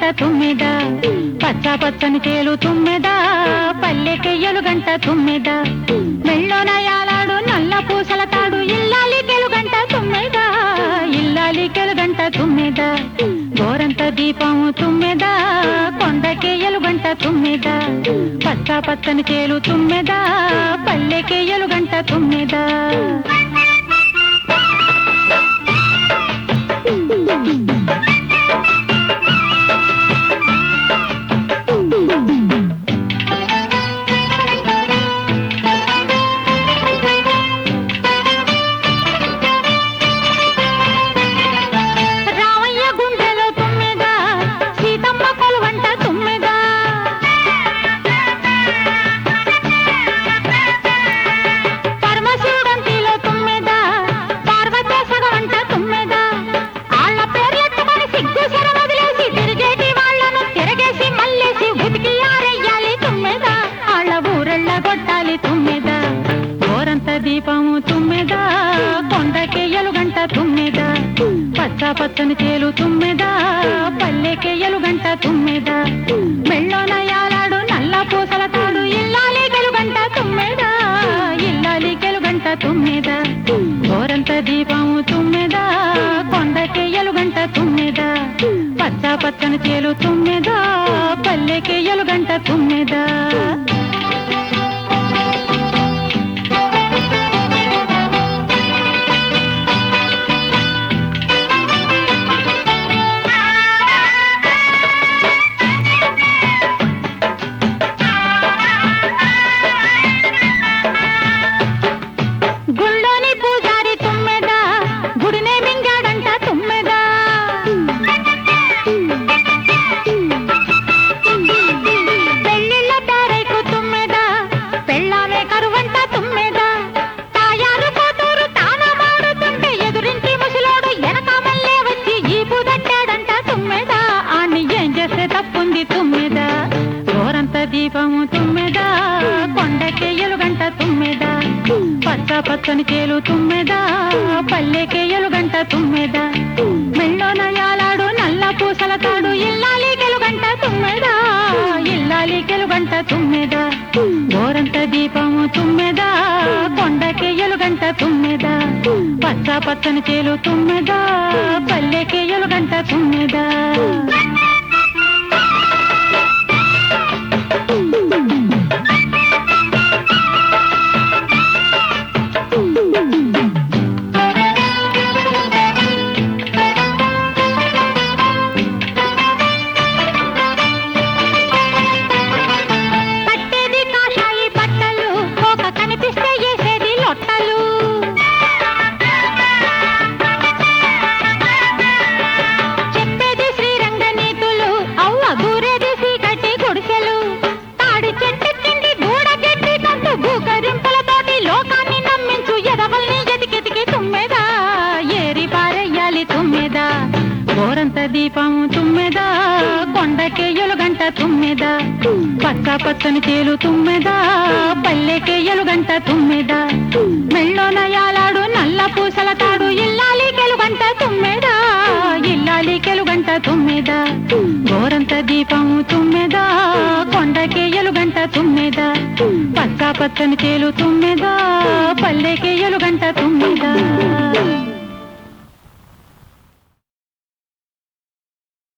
తుమ్మెద పచ్చ పచ్చని చేలు తుమ్మెద పల్లెకెయ్యలు గంట తుమ్మెద మెళ్ళోన యాలాడు నల్ల పూసల తాడు ఇల్లాలి గంట తుమ్మెద ఇల్లాలి గంట తుమ్మెద గోరంత దీపము తుమ్మెద కొండకెయ్యలు గంట తుమ్మెద పచ్చ పచ్చని చేలు తుమ్మెద పల్లెకెయ్యలు గంట తుమ్మెద రామయ్య గుండెలో తుమ్మెద సీతమ్మ కొలువంట తుమ్మెద పరమశివుడంతిలో తుమ్మెద పార్వతేశగవంట తుమ్మెద ఆళ్ళ పేర్లెత్తుకొని సిగ్గు సెర వదిలేసి తిరిగేటి వాళ్ళను తిరగేసి మల్లేసి ఉతికి ఆరెయ్యాలి తుమ్మెద ఆళ్ళ ఊరెళ్ళ కొట్టాలి తుమ్మెద గోరంత దీపము తుమ్మెద కొండకెయ్యలు గంట తుమ్మెద పచ్చ పచ్చని చేలు తుమ్మెద పల్లెకెయ్యలు గంట తుమ్మెద మెళ్ళోన యాలాడు నల్ల పూసల తాడు ఇల్లాలి గంట తుమ్మెద ఇల్లాలి గంట తుమ్మెద గోరంత దీపము తుమ్మెద కొండకెయ్యలు గంట తుమ్మెద పచ్చ పచ్చని చేలు తుమ్మెద పల్లెకెయ్యలు గంట తుమ్మెద గుళ్ళోని పూజారి తుమ్మెద గుడినే మింగాడంట తుమ్మెద పెళ్ళిళ్ళ తారైకు తుమ్మెద పెళ్ళామే కరువంట తుమ్మెద తాయారు కూతురు తాన మాడుతుంటే ఎదురింటి ముసలోడు ఎనకామల్లే వచ్చి ఈపు దట్టాడంట తుమ్మెద ఆణ్ణి ఏం చేస్తే తప్పుంది తుమ్మెద గోరంత దీపము తుమ్మెద కొండకెయ్యలు గంట తుమ్మెద పచ్చ పచ్చని చేలు తుమ్మెద పల్లెకెయ్యలు గంట తుమ్మెద మెళ్ళోన యాలాడు నల్ల పూసల తాడు ఇల్లాలి గంట తుమ్మెద ఇల్లాలి గంట తుమ్మెద గోరంత దీపము తుమ్మెద కొండకెయ్యలు గంట తుమ్మెద పచ్చ పచ్చని చేలు తుమ్మెద పల్లెకెయ్యలు గంట తుమ్మెద కట్టేది కాషాయి బట్టలు ఒక కనిపిస్తే వేసేది లొట్టలు చెప్పేది శ్రీరంగ నీతులు అవ్వ దూరేది సీకటి గుడిసెలు తాడి చెట్టు కింది దూడ గడ్డి కంటూ భూకరింపులతోటి లోకాన్ని నమ్మించు ఎదవల్ని ఎతికెతికి తుమ్మెదా ఏరి పారెయ్యాలి తుమ్మెదా గోరంత దీపము తుమ్మెదా కొండకెయ్యలు గంట తుమ్మెదా పచ్చ పచ్చని చేలు తుమ్మెదా పల్లెకెయ్యలు గంట తుమ్మెదా మెళ్ళోన యాలాడు నల్ల పూసల తాడు ఇల్లాలి గంట తుమ్మెదా ఇల్లాలి గంట తుమ్మెదా గోరంత దీపము తుమ్మెదా కొండకెయ్యలు గంట తుమ్మెదా పచ్చ పచ్చని చేలు తుమ్మెదా పల్లెకెయ్యలు గంట తుమ్మెదా